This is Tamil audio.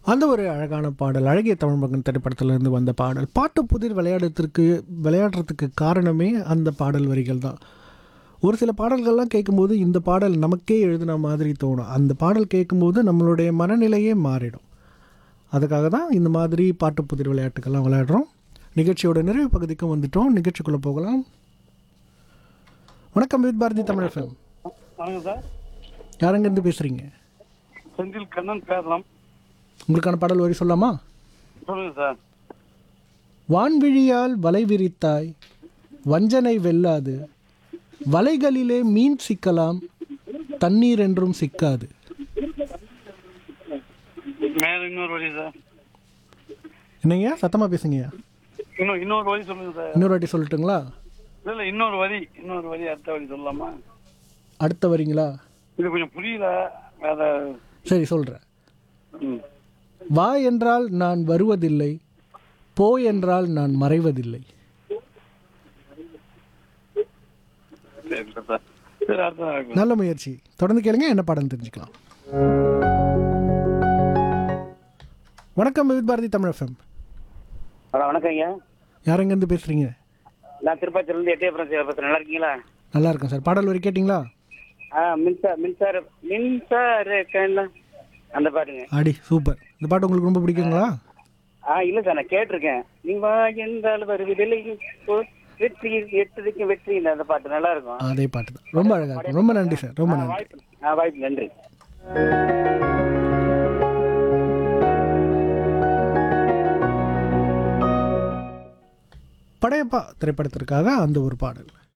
அந்த ஒரு அழகான பாடல் அழகிய தமிழ் மகன் திரைப்படத்திலிருந்து வந்த பாடல் பாட்டு புதிர் விளையாடுறதுக்கு விளையாடுறதுக்கு காரணமே அந்த பாடல் வரிகள் தான் ஒரு சில பாடல்கள்லாம் கேட்கும்போது இந்த பாடல் நமக்கே எழுதின மாதிரி தோணும் அந்த பாடல் கேட்கும்போது நம்மளுடைய மனநிலையே மாறிடும் அதுக்காக தான் இந்த மாதிரி பாட்டு புதிர் விளையாட்டுக்கெல்லாம் விளையாடுறோம் நிகழ்ச்சியோட நிறைவு பகுதிக்கும் வந்துட்டோம் நிகழ்ச்சிக்குள்ளே போகலாம் வணக்கம் வித் பாரதி தமிழ் FM வணக்கம் சார் யாரங்கேருந்து பேசுகிறீங்க செந்தில் கண்ணன் பேசலாம் உங்களுக்கான பாடல் வரி சொல்லாமா சொல்லுங்க சார் வான்விழியால் வலை விரித்தாய் வஞ்சனை வெல்லாது வலைகளிலே மீன் சிக்கலாம் தண்ணீர் என்றும் சிக்காது மேல இன்னொரு வழி சார் என்னங்க சத்தமாக பேசுங்கய்யா இன்னும் இன்னொரு வழி சொல்லுங்க சார் இன்னொரு வாட்டி சொல்லட்டுங்களா இல்ல இல்ல இன்னொரு வரி இன்னொரு வரி அடுத்த வழி சொல்லலாமா அடுத்த வரீங்களா இது கொஞ்சம் புரியல வேற சரி சொல்கிறேன் ம். வா என்றால் நான் வருவதில்லை போ என்றால் நான் மறைவதில்லை சரி சார் சரி அடுத்த நாள் நல்ல முயற்சி தொடர்ந்து கேளுங்க என்ன பாடம் தெரிஞ்சுக்கலாம் வணக்கம் with Bharathi Tamil FM hello வணக்கம் ஐயா யாரெங்கேருந்து பேசுகிறீங்க நான் திருப்பாச்சிலேருந்து எட்டயபுரம் சேவை பேசுகிறேன் நல்லா இருக்கீங்களா நல்லா இருக்கேன் சார் பாடல் வரி கேட்டிங்களா ஆ மின்சார மின்சார மின்சார கண்ணா அந்த பாட்டுங்க அடி சூப்பர் இந்த பாட்டு உங்களுக்கு ரொம்ப பிடிக்குங்களா ஆ இல்லை சார் நான் கேட்டிருக்கேன் நீ வா என்றால் வருவதில்லை ஓ, வெற்றி எட்டதுக்கு வெற்றி இந்த அந்த பாட்டு நல்லா இருக்கும் அதே பாட்டு தான் ரொம்ப அழகாக இருக்கும் ரொம்ப நன்றி சார் ரொம்ப ஆ, நன்றி வாய்ப்பு ஆ வாய்ப்பு நன்றி படையப்பா திரைப்படத்திற்காக அந்த ஒரு பாடல்